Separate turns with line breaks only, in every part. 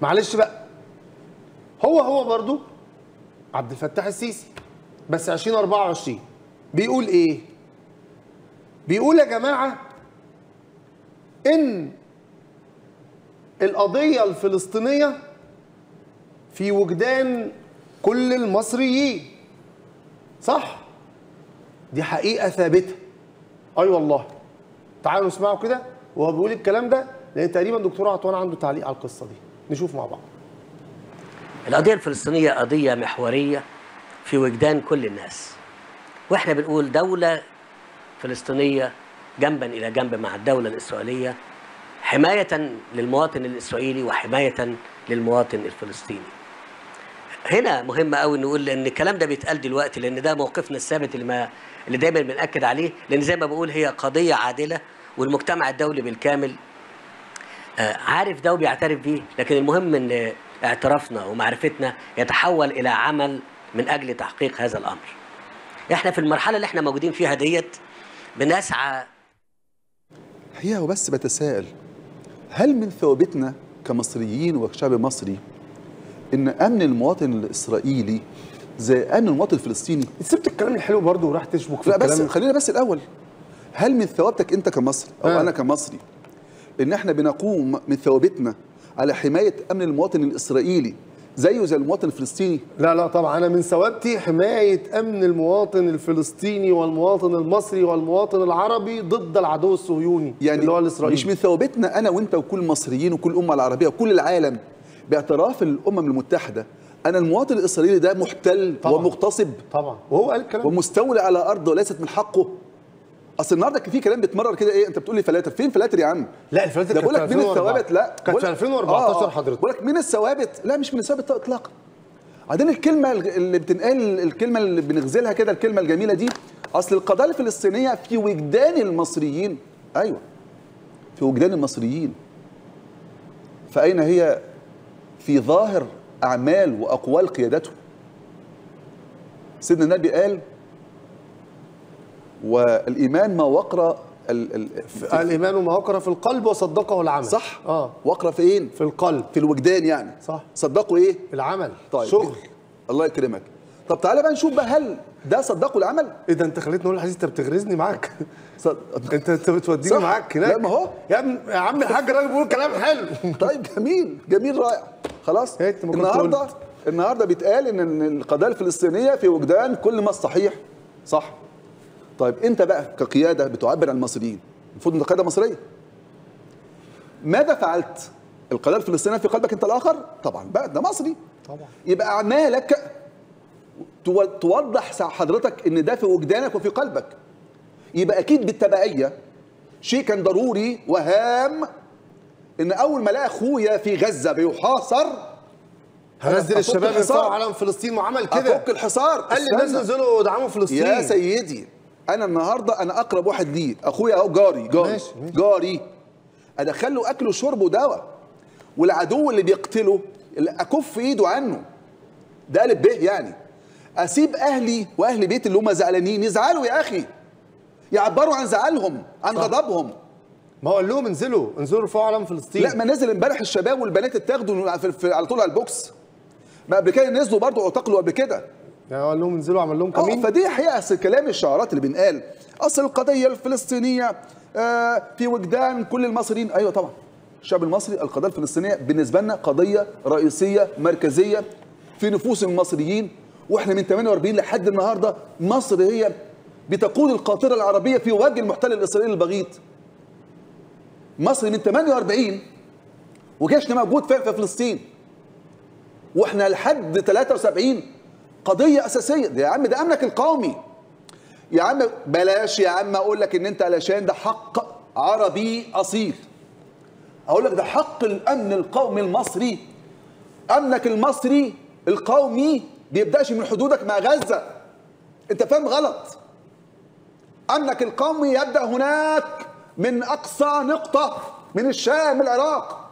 معلش بقى هو هو برضو عبد الفتاح السيسي بس 2024 بيقول ايه بيقول يا جماعه ان القضيه الفلسطينيه في وجدان كل المصريين صح دي حقيقه ثابته اي أيوة والله تعالوا نسمعه كده وهو بيقول الكلام ده لان تقريبا دكتور عطوان عنده تعليق على القصه دي نشوف مع بعض
القضية الفلسطينية قضية محورية في وجدان كل الناس واحنا بنقول دولة فلسطينية جنبا إلى جنب مع الدولة الإسرائيلية حماية للمواطن الإسرائيلي وحماية للمواطن الفلسطيني هنا مهم قوي نقول ان الكلام ده بيتقال دلوقتي لان ده موقفنا الثابت اللي ما اللي دايما بنأكد عليه لان زي ما بقول هي قضيه عادله والمجتمع الدولي بالكامل آه، عارف ده وبيعترف بيه لكن المهم ان اعترافنا ومعرفتنا يتحول الى عمل من اجل تحقيق هذا الامر احنا في المرحله اللي احنا موجودين فيها ديت بنسعى
هي وبس بتساءل هل من ثوابتنا كمصريين وكشعب مصري ان امن المواطن الاسرائيلي زي امن المواطن الفلسطيني
سبت الكلام الحلو برضه وراح تشبك في
لا بس
الكلام
خلينا بس الاول هل من ثوابتك انت كمصري او
آه.
انا كمصري ان احنا بنقوم من ثوابتنا على حمايه امن المواطن الاسرائيلي زيه زي المواطن الفلسطيني
لا لا طبعا انا من ثوابتي حمايه امن المواطن الفلسطيني والمواطن المصري والمواطن العربي ضد العدو الصهيوني
يعني
اللي هو الاسرائيلي
مش من ثوابتنا انا وانت وكل المصريين وكل الامه العربيه وكل العالم باعتراف الامم المتحده ان المواطن الاسرائيلي ده محتل
طبعاً.
ومغتصب
طبعا وهو قال الكلام ده.
ومستولى على ارض وليست من حقه اصل النهارده كان في كلام بيتمرر كده ايه انت بتقول لي فلاتر فين فلاتر يا عم
لا الفلاتر
ده
كانت
بقول لك
في
من
2004.
الثوابت لا
كانت في
بقول-
2014
آه،
حضرتك.
بقول لك من الثوابت لا مش من الثوابت اطلاقا بعدين الكلمه اللي بتنقال الكلمه اللي بنغزلها كده الكلمه الجميله دي اصل القضيه الفلسطينيه في وجدان المصريين ايوه في وجدان المصريين فاين هي في ظاهر اعمال واقوال قيادته سيدنا النبي قال والايمان ما وقر ال ال
الايمان ما وقر في القلب وصدقه العمل
صح
اه
وقر فين
في القلب
في الوجدان يعني
صح.
صدقوا ايه
العمل
طيب
شغل
الله يكرمك طب تعالى بقى نشوف بقى هل ده صدقوا العمل
ايه ده انت خليتني اقول الحديث انت بتغرزني معاك
صد...
انت انت بتوديني
صح.
معاك هناك
لا، ما هو.
يا ابن يا عم الحاج الراجل بيقول كلام حلو
طيب جميل جميل رائع خلاص
يا ريت ما كنت
النهارده
قلت.
النهارده بيتقال ان إن القضيه الفلسطينيه في وجدان كل ما صحيح صح طيب انت بقى كقياده بتعبر عن المصريين المفروض انت قياده مصريه ماذا فعلت القضيه الفلسطينيه في قلبك انت الاخر طبعا بقى ده مصري
طبعا
يبقى اعمالك تو- توضح سع- حضرتك ان ده في وجدانك وفي قلبك يبقى اكيد بالتبعيه شيء كان ضروري وهام ان اول ما الاقي اخويا في غزه بيحاصر
هنزل
أفك
الشباب
الحصار.
يرفعوا علم فلسطين وعمل كده
افك الحصار
قال لي الناس
استنى.
انزلوا ادعموا فلسطين
يا سيدي انا النهارده انا اقرب واحد ليه اخويا اهو جاري جاري
ماشي، ماشي.
جاري ادخل له اكل وشرب ودواء والعدو اللي بيقتله اللي اكف ايده عنه ده قالب به يعني اسيب اهلي واهل بيتي اللي هم زعلانين يزعلوا يا اخي يعبروا عن زعلهم عن غضبهم
ما هو قال لهم انزلوا انزلوا ارفعوا علم فلسطين
لا ما نزل امبارح الشباب والبنات اتاخدوا في- في- على طول على البوكس ما قبل كده نزلوا برضه اعتقلوا قبل كده
يعني قال لهم انزلوا عمل لهم
اه
كمين
فدي حقيقه اصل كلام الشعارات اللي بنقال اصل القضيه الفلسطينيه آه في وجدان كل المصريين ايوه طبعا الشعب المصري القضيه الفلسطينيه بالنسبه لنا قضيه رئيسيه مركزيه في نفوس المصريين واحنا من 48 لحد النهارده مصر هي بتقود القاطره العربيه في وجه المحتل الاسرائيلي البغيض مصر من 48 وجيشنا موجود في في فلسطين واحنا لحد 73 قضيه اساسيه ده يا عم ده امنك القومي يا عم بلاش يا عم اقول لك ان انت علشان ده حق عربي اصيل اقول لك ده حق الامن القومي المصري امنك المصري القومي بيبداش من حدودك مع غزه انت فاهم غلط امنك القومي يبدا هناك من اقصى نقطه من الشام العراق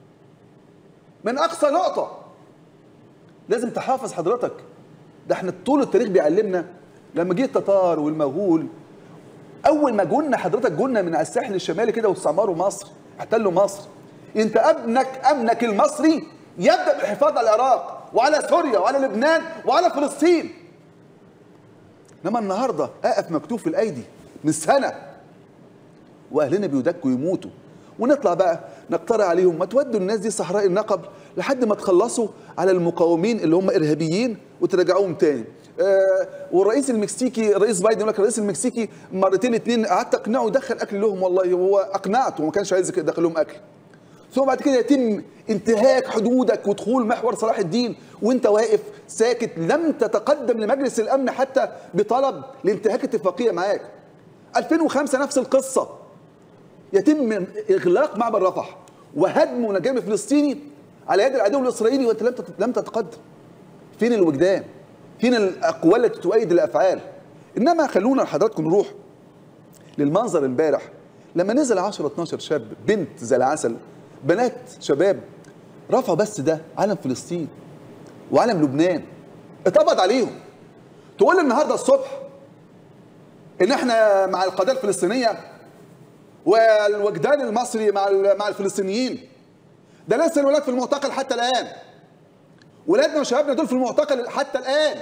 من اقصى نقطه لازم تحافظ حضرتك ده احنا طول التاريخ بيعلمنا لما جه التتار والمغول اول ما جولنا حضرتك جولنا من على الساحل الشمالي كده واستعمروا مصر احتلوا مصر انت ابنك امنك المصري يبدا بالحفاظ على العراق وعلى سوريا وعلى لبنان وعلى فلسطين انما النهارده اقف مكتوب في الايدي من سنه واهلنا بيدكوا يموتوا ونطلع بقى نقترح عليهم ما تودوا الناس دي صحراء النقب لحد ما تخلصوا على المقاومين اللي هم ارهابيين وترجعوهم تاني آه والرئيس المكسيكي رئيس بايدن يقول لك الرئيس المكسيكي مرتين اتنين قعدت اقنعه يدخل اكل لهم والله هو اقنعته وما كانش عايز يدخل لهم اكل ثم بعد كده يتم انتهاك حدودك ودخول محور صلاح الدين وانت واقف ساكت لم تتقدم لمجلس الامن حتى بطلب لانتهاك اتفاقيه معاك 2005 نفس القصه يتم اغلاق معبر رفح وهدم ونجام فلسطيني على يد العدو الاسرائيلي وانت لم تت- لم تتقدم فين الوجدان فين الاقوال التي تؤيد الافعال انما خلونا حضراتكم نروح للمنظر امبارح لما نزل 10 12 شاب بنت زي العسل بنات شباب رفعوا بس ده علم فلسطين وعلم لبنان اتقبض عليهم تقول لي النهارده الصبح ان احنا مع القضيه الفلسطينيه والوجدان المصري مع ال- مع الفلسطينيين ده لسه الولاد في المعتقل حتى الان ولادنا وشبابنا دول في المعتقل حتى الان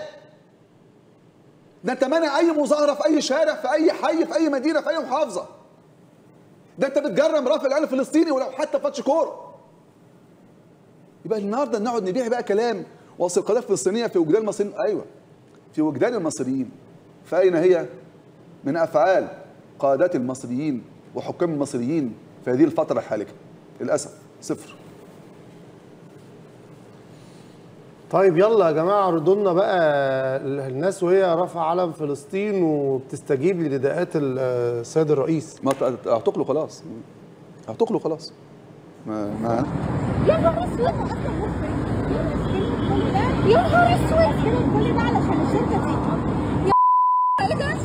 ده انت مانع اي مظاهره في اي شارع في اي حي في اي مدينه في اي محافظه ده انت بتجرم رفع العلم الفلسطيني ولو حتى فاتش كوره يبقى النهارده نقعد نبيع بقى كلام واصل القضيه الفلسطينيه في وجدان المصريين ايوه في وجدان المصريين فاين هي من افعال قادات المصريين وحكام المصريين في هذه الفتره الحاليه للاسف صفر
طيب يلا يا جماعه ردوا لنا بقى الناس وهي رافعه علم فلسطين وبتستجيب لنداءات السيد الرئيس
ما ت- اعتقلوا خلاص اعتقلوا خلاص ما ما
يا نهار اسود اصلا مخرج كل ده يا نهار اسود كل ده علشان الشركه دي يا ايه ده؟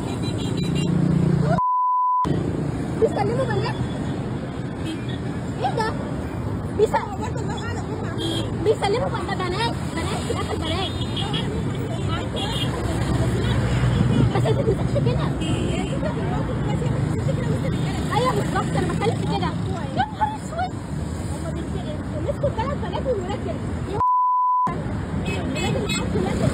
بيسلموا بنات ايه ده؟ بيسلموا بيسلموا بنات بنات بنات في الاخر بنات بس انت بتمسكش كده ايوه بالظبط انا بتكلم في كده يا نهار اسود مسكوا الثلاث بنات والولاد كده يا الولاد اللي معاك ولاد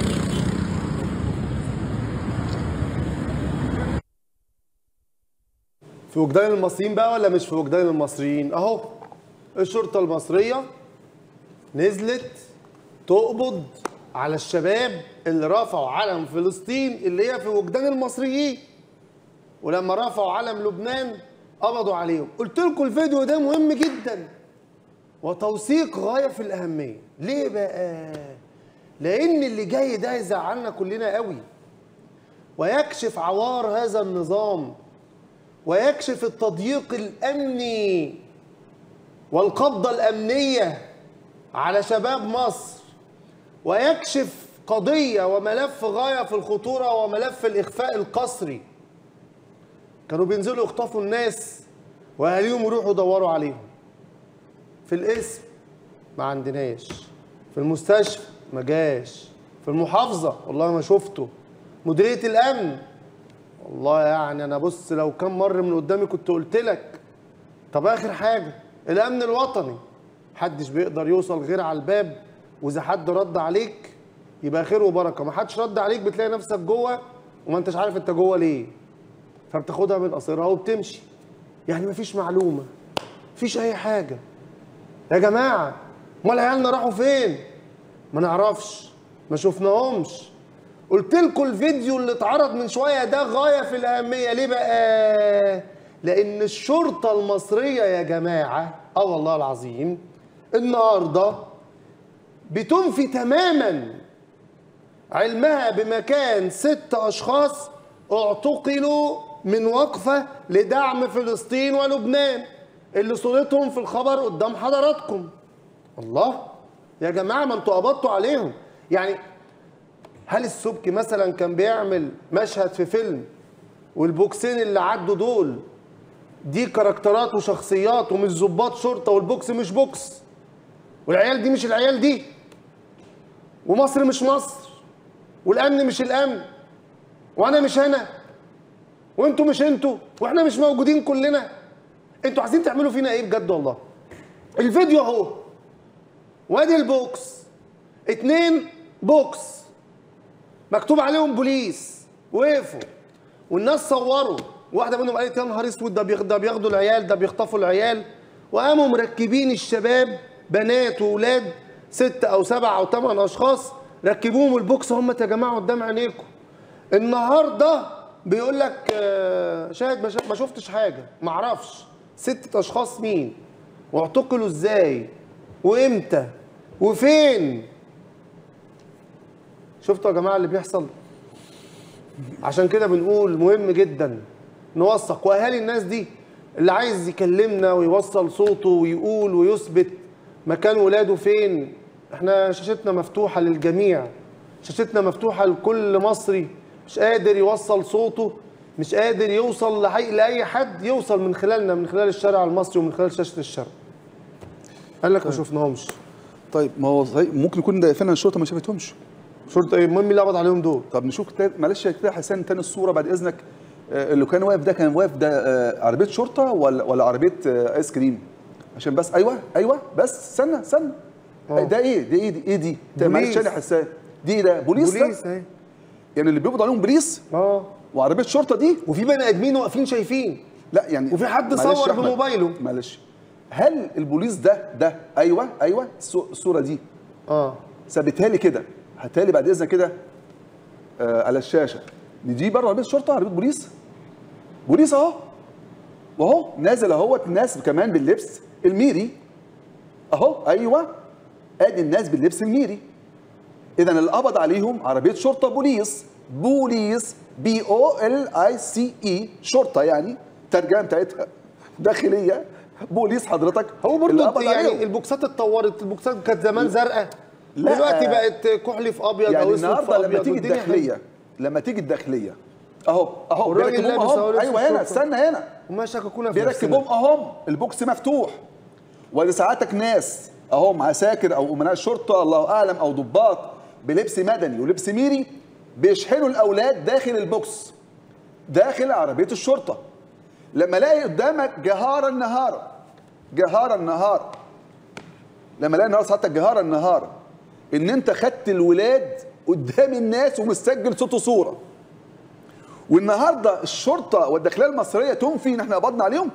في وجدان المصريين بقى ولا مش في وجدان المصريين اهو الشرطه المصريه نزلت تقبض على الشباب اللي رفعوا علم فلسطين اللي هي في وجدان المصريين ولما رفعوا علم لبنان قبضوا عليهم قلت لكم الفيديو ده مهم جدا وتوثيق غايه في الاهميه ليه بقى لان اللي جاي ده يزعلنا كلنا قوي ويكشف عوار هذا النظام ويكشف التضييق الامني والقبضه الامنيه على شباب مصر ويكشف قضيه وملف غايه في الخطوره وملف الاخفاء القسري كانوا بينزلوا يخطفوا الناس واهاليهم يروحوا يدوروا عليهم في القسم ما عندناش في المستشفى ما جاش في المحافظه والله ما شفته مديريه الامن والله يعني انا بص لو كان مر من قدامي كنت قلت لك طب اخر حاجه الامن الوطني محدش بيقدر يوصل غير على الباب واذا حد رد عليك يبقى خير وبركه ما حدش رد عليك بتلاقي نفسك جوه وما انتش عارف انت جوه ليه فبتاخدها من قصيرها وبتمشي يعني مفيش معلومه مفيش اي حاجه يا جماعه امال عيالنا راحوا فين ما نعرفش ما شفناهمش قلت لكم الفيديو اللي اتعرض من شويه ده غايه في الاهميه ليه بقى لان الشرطه المصريه يا جماعه اه والله العظيم النهارده بتنفي تماما علمها بمكان ست اشخاص اعتقلوا من وقفه لدعم فلسطين ولبنان اللي صورتهم في الخبر قدام حضراتكم الله يا جماعه ما انتوا قبضتوا عليهم يعني هل السبكي مثلا كان بيعمل مشهد في فيلم والبوكسين اللي عدوا دول دي كاركترات وشخصيات ومش ضباط شرطه والبوكس مش بوكس والعيال دي مش العيال دي ومصر مش مصر والامن مش الامن وانا مش انا وانتوا مش انتوا واحنا مش موجودين كلنا انتوا عايزين تعملوا فينا ايه بجد والله الفيديو اهو وادي البوكس اتنين بوكس مكتوب عليهم بوليس وقفوا والناس صوروا واحده منهم قالت يا نهار اسود ده بياخ- ده بياخدوا العيال ده بيخطفوا العيال وقاموا مركبين الشباب بنات واولاد ست او سبع او ثمان اشخاص ركبوهم البوكس هم يا جماعه قدام عينيكم النهارده بيقول لك آه، شاهد ما شا- ما شفتش حاجه ما اعرفش ستة اشخاص مين واعتقلوا ازاي وامتى وفين شفتوا يا جماعه اللي بيحصل عشان كده بنقول مهم جدا نوثق واهالي الناس دي اللي عايز يكلمنا ويوصل صوته ويقول ويثبت مكان ولاده فين احنا شاشتنا مفتوحه للجميع شاشتنا مفتوحه لكل مصري مش قادر يوصل صوته مش قادر يوصل لحي... لاي حد يوصل من خلالنا من خلال الشارع المصري ومن خلال شاشه الشارع قال لك ما شفناهمش
طيب ما هو صحيح ممكن يكون ده فعلا الشرطه ما شافتهمش
شرطه ايه المهم اللي قبض عليهم دول
طب نشوف تا- معلش يا كده حسين تاني الصوره بعد اذنك آه، اللي كان واقف ده كان واقف ده آه، عربيه شرطه ولا ولا عربيه آه، ايس كريم عشان بس ايوه ايوه بس استنى استنى
آه.
ده ايه ده ايه دي ايه دي ده معلش
بوليس.
انا حسان دي إيه ده بوليس ده؟
بوليس اهي
يعني اللي بيقبض عليهم بوليس
اه
وعربيه شرطه دي
وفي بني ادمين واقفين شايفين
لا يعني
وفي حد
معلش
صور
يا أحمد،
بموبايله.
معلش هل البوليس ده ده ايوه ايوه الصو- الصوره دي
اه
ثبتها لي كده هاتها لي بعد اذنك كده آه على الشاشه دي دي بره عربيه شرطه عربيه بوليس بوليس اهو واهو نازل اهوت ناس كمان باللبس الميري اهو ايوه ادي الناس باللبس الميري اذا اللي قبض عليهم عربيه شرطه بوليس بوليس بي او ال اي سي اي شرطه يعني الترجمه بتاعتها داخليه بوليس حضرتك
هو
اللي
برضه
قبض
يعني
عليهم.
البوكسات اتطورت البوكسات كانت زمان زرقاء
لا.
دلوقتي بقت كحلي في ابيض
يعني
او اسود في
النهارده
ابيض
لما تيجي
والدنيا
الداخليه لما تيجي الداخليه اهو اهو
والراجل
بيركبوهم
لابس أهو
اهو
لبس
ايوه هنا
الشرطة.
استنى هنا
هم شككونا في
بيركبوهم
نفسنا
اهم البوكس مفتوح ولساعتك ناس اهم عساكر او امناء شرطه الله اعلم او ضباط بلبس مدني ولبس ميري بيشحنوا الاولاد داخل البوكس داخل عربيه الشرطه لما الاقي قدامك جهارا نهارا جهارا نهارا لما الاقي النهارده سعادتك جهارا نهارا ان انت خدت الولاد قدام الناس ومسجل صوت وصوره والنهارده الشرطه والداخليه المصريه تنفي ان احنا قبضنا عليهم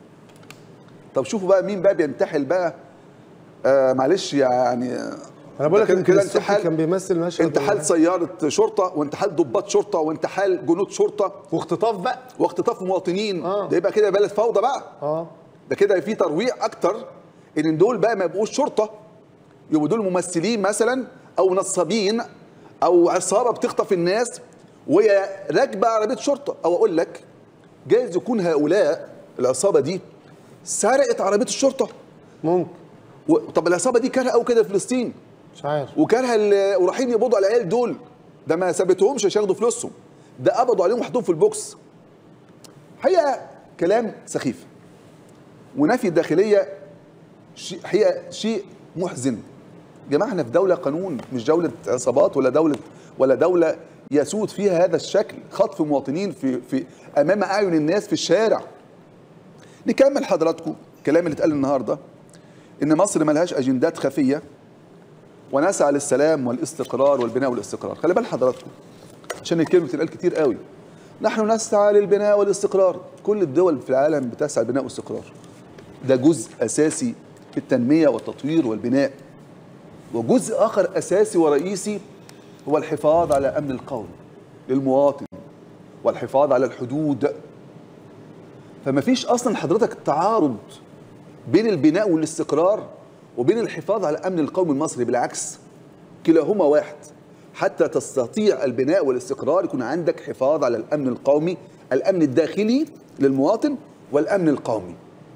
طب شوفوا بقى مين بقى بينتحل بقى آه معلش يعني
انا بقول لك
كده-
ان
كده
كده
انتحال
كان بيمثل مشهد
انتحال سياره شرطه وانتحال ضباط شرطه وانتحال جنود شرطه
واختطاف بقى
واختطاف مواطنين
آه.
ده يبقى كده بلد فوضى بقى
اه
ده كده في ترويع اكتر ان دول بقى ما يبقوش شرطه يبقوا دول ممثلين مثلا او نصابين او عصابه بتخطف الناس وهي راكبه عربيه شرطه او اقول لك جايز يكون هؤلاء العصابه دي سرقت عربيه الشرطه
ممكن
و... طب العصابه دي كارهه قوي كده في فلسطين
مش عارف
وكارهه ال- ورايحين يقبضوا على العيال دول ده ما سابتهمش عشان ياخدوا فلوسهم ده قبضوا عليهم وحطوهم في البوكس حقيقه كلام سخيف ونفي الداخليه شيء حقيقه شيء محزن جماعه احنا في دوله قانون مش دوله عصابات ولا دوله ولا دوله يسود فيها هذا الشكل خطف مواطنين في في امام اعين الناس في الشارع نكمل حضراتكم الكلام اللي اتقال النهارده ان مصر ملهاش اجندات خفيه ونسعى للسلام والاستقرار والبناء والاستقرار خلي بال حضراتكم عشان الكلمه بتتقال كتير قوي نحن نسعى للبناء والاستقرار كل الدول في العالم بتسعى للبناء والاستقرار ده جزء اساسي في التنميه والتطوير والبناء وجزء اخر اساسي ورئيسي هو الحفاظ على امن القوم للمواطن والحفاظ على الحدود فما فيش اصلا حضرتك تعارض بين البناء والاستقرار وبين الحفاظ على امن القوم المصري بالعكس كلاهما واحد حتى تستطيع البناء والاستقرار يكون عندك حفاظ على الامن القومي الامن الداخلي للمواطن والامن القومي